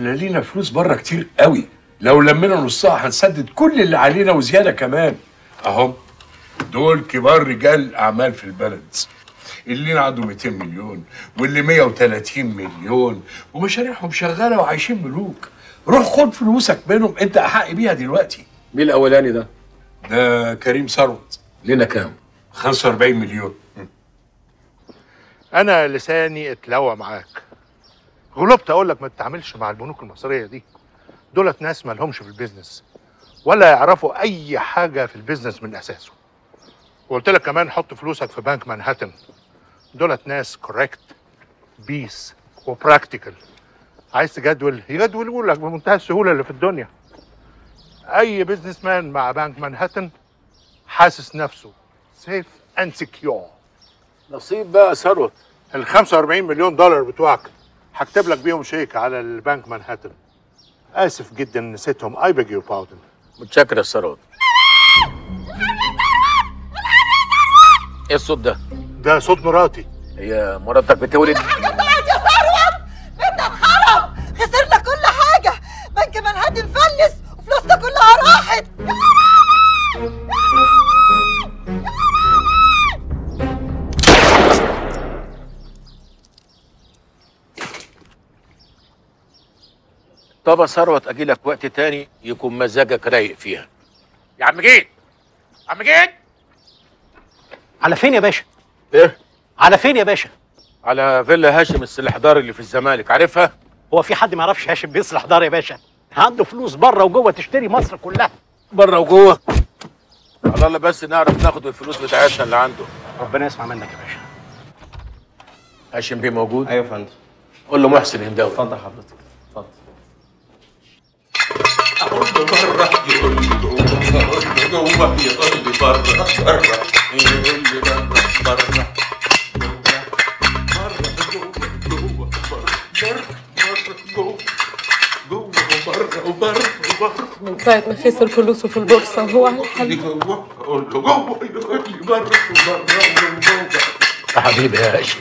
احنا لينا فلوس بره كتير قوي لو لمينا نصها هنسدد كل اللي علينا وزياده كمان اهم دول كبار رجال اعمال في البلد اللي عنده 200 مليون واللي 130 مليون ومشاريعهم شغاله وعايشين ملوك روح خد فلوسك منهم انت احق بيها دلوقتي مين الاولاني ده ده كريم ثروت لينا كام 45 مليون انا لساني اتلوى معاك غلبت اقول لك ما تتعاملش مع البنوك المصريه دي دولت ناس ما لهمش في البيزنس ولا يعرفوا اي حاجه في البيزنس من اساسه وقلت لك كمان حط فلوسك في بنك مانهاتن دولت ناس كوريكت بيس وبراكتيكال عايز تجدول يجدولوا لك بمنتهى السهوله اللي في الدنيا اي بيزنس مان مع بنك مانهاتن حاسس نفسه سيف اند سكيور نصيب بقى ثروت ال 45 مليون دولار بتوعك هكتب لك بيهم شيك على البنك مانهاتن اسف جدا نسيتهم اي بيج يور باردن متشكر يا ثروت ايه الصوت ده ده صوت مراتي هي مراتك بتولد حاجة طلعت يا ثروت بيتنا اتخرب خسرنا كل حاجة بنك منهاتن فلس وفلوسنا كلها راحت طب يا ثروت اجي لك وقت تاني يكون مزاجك رايق فيها يا عم جيت عم جيت على فين يا باشا؟ ايه على فين يا باشا؟ على فيلا هاشم السلحدار اللي في الزمالك عارفها هو في حد ما يعرفش هاشم بيصلح دار يا باشا؟ عنده فلوس بره وجوه تشتري مصر كلها بره وجوه على الله بس نعرف ناخد الفلوس بتاعتنا اللي عنده ربنا يسمع منك يا باشا هاشم بيه موجود ايوه يا فندم قول له محسن هنداوي اتفضل حضرتك اتفضل من ساعة ما خسر فلوسه في البورصة هو على الحل يا حبيبي يا هاشم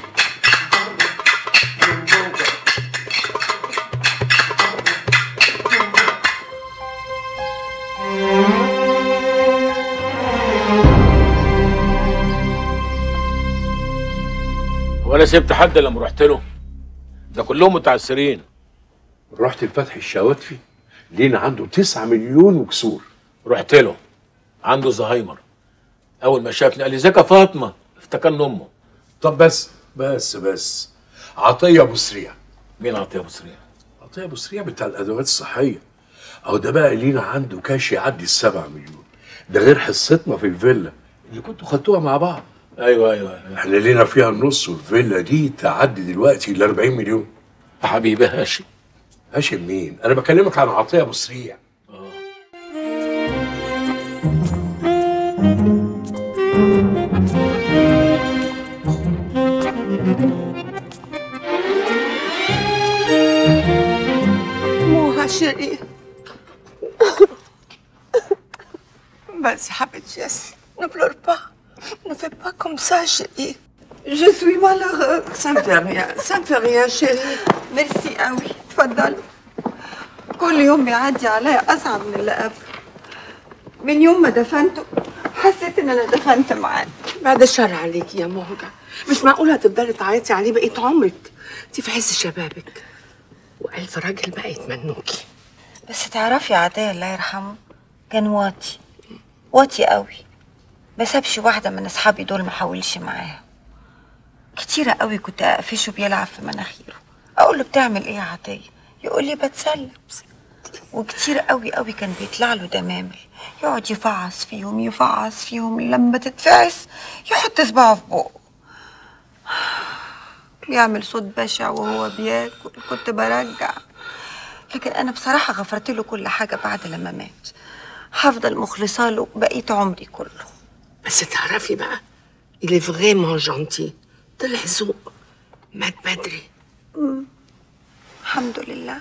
ولا سبت حد لما رحت له ده كلهم متعسرين رحت لفتحي الشواتفي لينا عنده 9 مليون وكسور رحت له عنده زهايمر اول ما شافني قال لي ازيك يا فاطمه افتكرني امه طب بس بس بس عطيه ابو سريع مين عطيه ابو سريع عطيه ابو سريع بتاع الادوات الصحيه او ده بقى لينا عنده كاش يعدي السبعة مليون ده غير حصتنا في الفيلا اللي كنتوا خدتوها مع بعض ايوه ايوه, أيوة. احنا لينا فيها النص والفيلا دي تعدي دلوقتي ل 40 مليون يا حبيبي هاشم هاشم مين انا بكلمك عن عطيه ابو سريع موها chérie. Vas-y, حبيبتي ياسر. Ne pleure pas. Ne fais pas comme ça, chérie. Je suis malheureux. Ça me fait rien. Ça me fait rien, chérie. ميرسي قوي. اتفضلي. كل يوم بيعدي عليا أصعب من اللي قبل. من يوم ما دفنته حسيت إن أنا دفنت معاه. بعد الشر عليكي يا مهجة مش معقول هتفضلي تعيطي عليه بقية عمرك انت في عز شبابك وألف راجل بقى يتمنوكي بس تعرفي يا عطية الله يرحمه كان واطي واطي قوي ما سابش واحدة من أصحابي دول ما حاولش معاها كتيرة قوي كنت أقفشه بيلعب في مناخيره أقول له بتعمل إيه يا عطية يقول لي بتسلى وكتير قوي قوي كان بيطلع له دمامل يقعد يفعص فيهم يفعص فيهم لما تتفعس يحط صباعه في بقه بيعمل صوت بشع وهو بياكل كنت برجع لكن انا بصراحه غفرت له كل حاجه بعد لما مات هفضل مخلصه له بقيه عمري كله بس تعرفي بقى اللي فريمون جونتي طلع ذوق مات بدري الحمد لله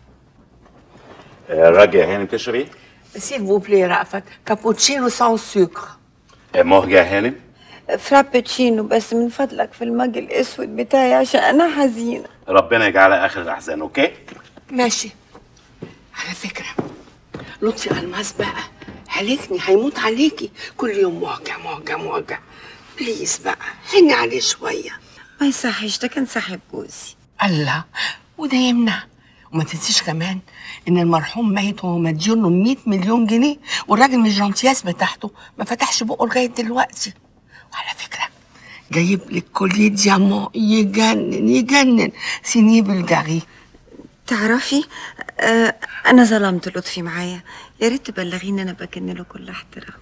راجع هانم تشري سيل فو بلي رأفت كابوتشينو سان سكر مهجة هانم فرابتشينو بس من فضلك في المج الاسود بتاعي عشان انا حزينه ربنا يجعلها اخر الاحزان اوكي ماشي على فكره لطفي الماس بقى هلكني هيموت عليكي كل يوم موجع موجع موجع بليز بقى حني عليه شويه ما يصحش ده كان صاحب جوزي الله وده يمنع وما تنسيش كمان ان المرحوم ميت وهو مديون له 100 مليون جنيه والراجل من الجنطياس بتاعته ما فتحش بقه لغايه دلوقتي وعلى فكره جايب لك كوليه ديامون يجنن يجنن سينيه بلجاري تعرفي آه انا ظلمت لطفي معايا يا ريت تبلغيني انا بكن له كل احترام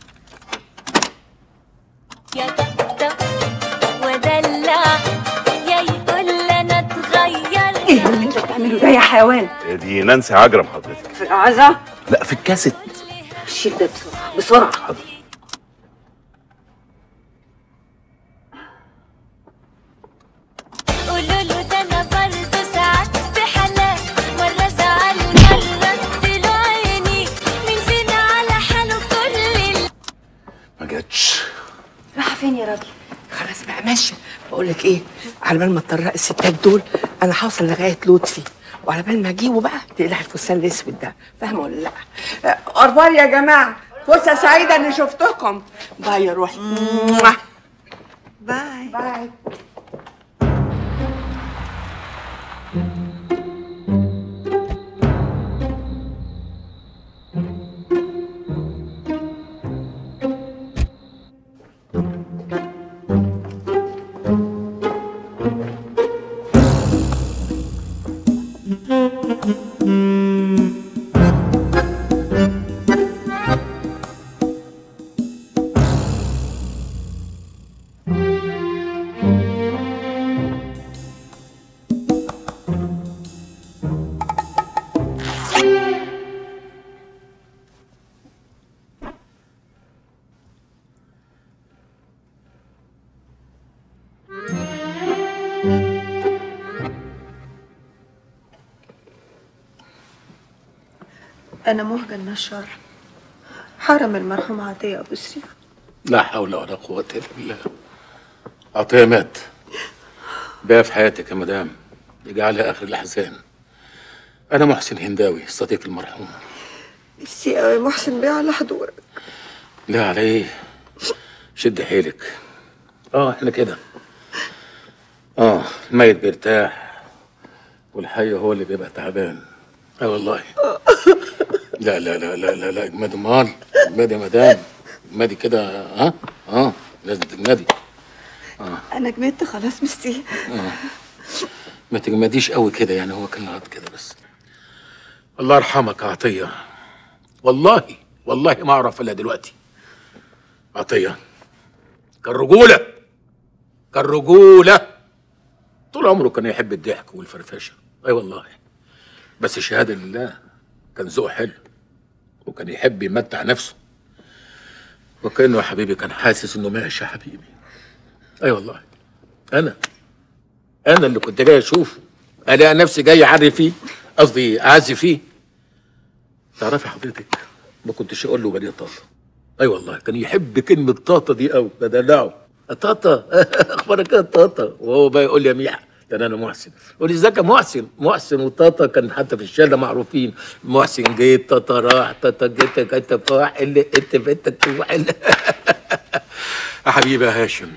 يا طبطب ودلع يا يقول انا اتغير ايه اللي انت بتعمله ده يا حيوان دي نانسي عجرم حضرتك في العزا لا في الكاسيت شيل ده بسرعه بسرعه قولوا له ده انا برضه ساعات في حالات مره زعل مره اديله عيني مين فينا على حاله كل اللي ما جاتش راح فين يا راجل خلاص بقى ماشي بقول لك ايه على بال ما تطرق الستات دول انا هوصل لغايه لطفي وعلى بال ما اجيبه بقى تقلع الفستان الاسود ده فاهمه ولا لا اخبار يا جماعه فرصه سعيده اني شفتكم باي يا روحي باي باي انا مهجة النشار حرم المرحوم عطية ابو سريع لا حول ولا قوة إلا بالله عطية مات بقى في حياتك يا مدام اجعلها آخر الأحزان أنا محسن هنداوي صديق المرحوم ميرسي قوي محسن بيه على حضورك لا على إيه شد حيلك آه إحنا كده آه الميت بيرتاح والحي هو اللي بيبقى تعبان آه والله لا لا لا لا لا لا اجمدي امال اجمدي يا مدام اجمدي كده ها اه لازم تجمدي انا جمدت خلاص ميرسي ما تجمديش قوي كده يعني هو كان غلط كده بس الله يرحمك يا عطيه والله والله ما اعرف الا دلوقتي عطيه كان رجوله كان رجوله طول عمره كان يحب الضحك والفرفشه اي والله بس شهاده لله كان ذوقه حلو وكان يحب يمتع نفسه وكانه يا حبيبي كان حاسس انه ماشي يا حبيبي اي والله انا انا اللي كنت جاي اشوفه الاقي نفسي جاي اعري فيه قصدي اعزي فيه تعرفي حضرتك ما كنتش اقول له بني طاطا اي والله كان يحب كلمه طاطا دي قوي بدلعه طاطا اخبارك ايه يا طاطا وهو بقى يقول لي يا ميحة ده انا محسن يقول لي ازيك يا محسن محسن وطاطا كان حتى في الشارع معروفين محسن جيت طاطا راح طاطا جيت جيت فاح اللي انت بنتك تروح اللي يا حبيبي يا هاشم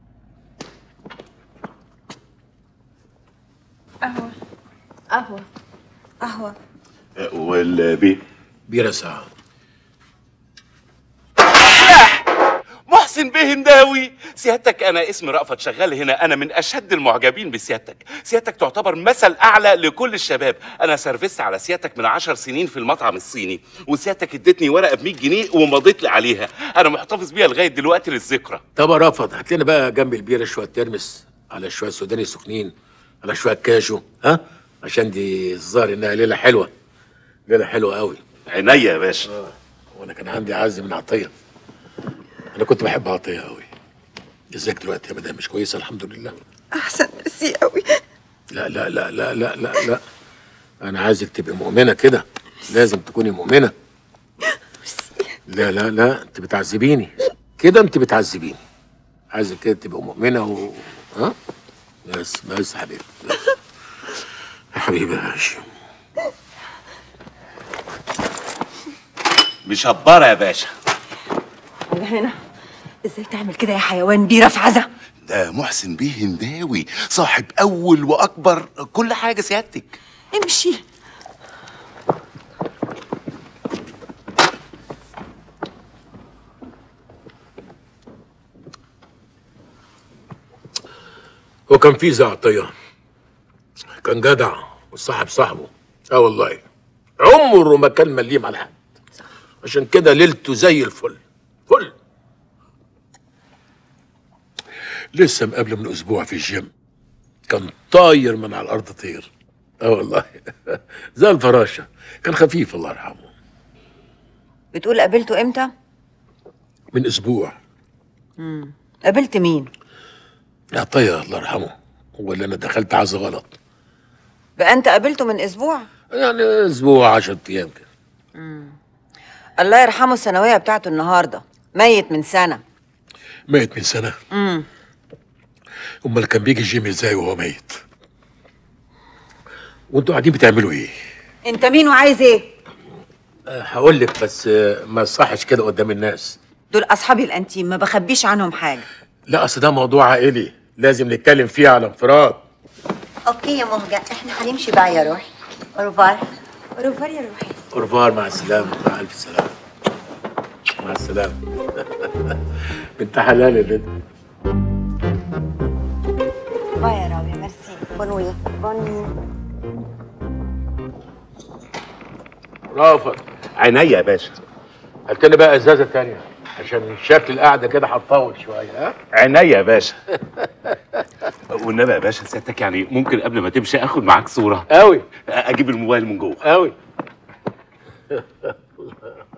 قهوة قهوة والبي بيرة ساعة محسن بيه هنداوي سيادتك انا اسمي رأفت شغال هنا انا من اشد المعجبين بسيادتك سيادتك تعتبر مثل اعلى لكل الشباب انا سرفست على سيادتك من عشر سنين في المطعم الصيني وسيادتك ادتني ورقه ب 100 جنيه ومضيت لي عليها انا محتفظ بيها لغايه دلوقتي للذكرى طب يا رافض هات لنا بقى جنب البيرة شوية ترمس على شوية سوداني سخنين على شوية كاجو ها عشان دي الظاهر انها ليلة حلوة ليلة حلوة قوي عينيا يا باشا وانا كان عندي عز من عطية انا كنت بحب عطية قوي ازيك دلوقتي يا مدام مش كويسة الحمد لله احسن ميرسي قوي لا لا لا لا لا لا لا انا عايزك تبقي مؤمنة كده لازم تكوني مؤمنة لا لا لا انت بتعذبيني كده انت بتعذبيني عايزك كده تبقى مؤمنة و ها بس بس يا حبيبي بس يا حبيبي يا هاشم مشبره يا باشا على هنا ازاي تعمل كده يا حيوان بيه رفعزه ده محسن بيه هنداوي صاحب اول واكبر كل حاجه سيادتك امشي هو كان في زي عطيه كان جدع وصاحب صاحبه اه والله عمره ما كان مليم على حد عشان كده ليلته زي الفل فل لسه مقابله من اسبوع في الجيم كان طاير من على الارض طير اه والله زي الفراشه كان خفيف الله يرحمه بتقول قابلته امتى من اسبوع قابلت مين عطيه الله يرحمه هو اللي انا دخلت عز غلط بقى انت قابلته من اسبوع يعني اسبوع 10 ايام كده الله يرحمه الثانويه بتاعته النهارده ميت من سنه ميت من سنه امم امال كان بيجي الجيم ازاي وهو ميت وانتوا قاعدين بتعملوا ايه انت مين وعايز ايه هقول لك بس آه، ما صحش كده قدام الناس دول اصحابي الانتيم ما بخبيش عنهم حاجه لا اصل ده موضوع عائلي لازم نتكلم فيه على انفراد اوكي يا مهجة احنا هنمشي بقى يا روحي اوروفار اوروفار يا روحي اورفار مع السلامه مع الف سلامه مع السلامه بنت حلال يا بنت باي يا راوية ميرسي بونوي بونوي رافض عينيا يا باشا هات لي بقى ازازه تانية عشان شكل القعده كده هتطول شويه ها عينيا يا باشا والنبي يا باشا سيادتك يعني ممكن قبل ما تمشي اخد معاك صوره قوي اجيب الموبايل من جوه قوي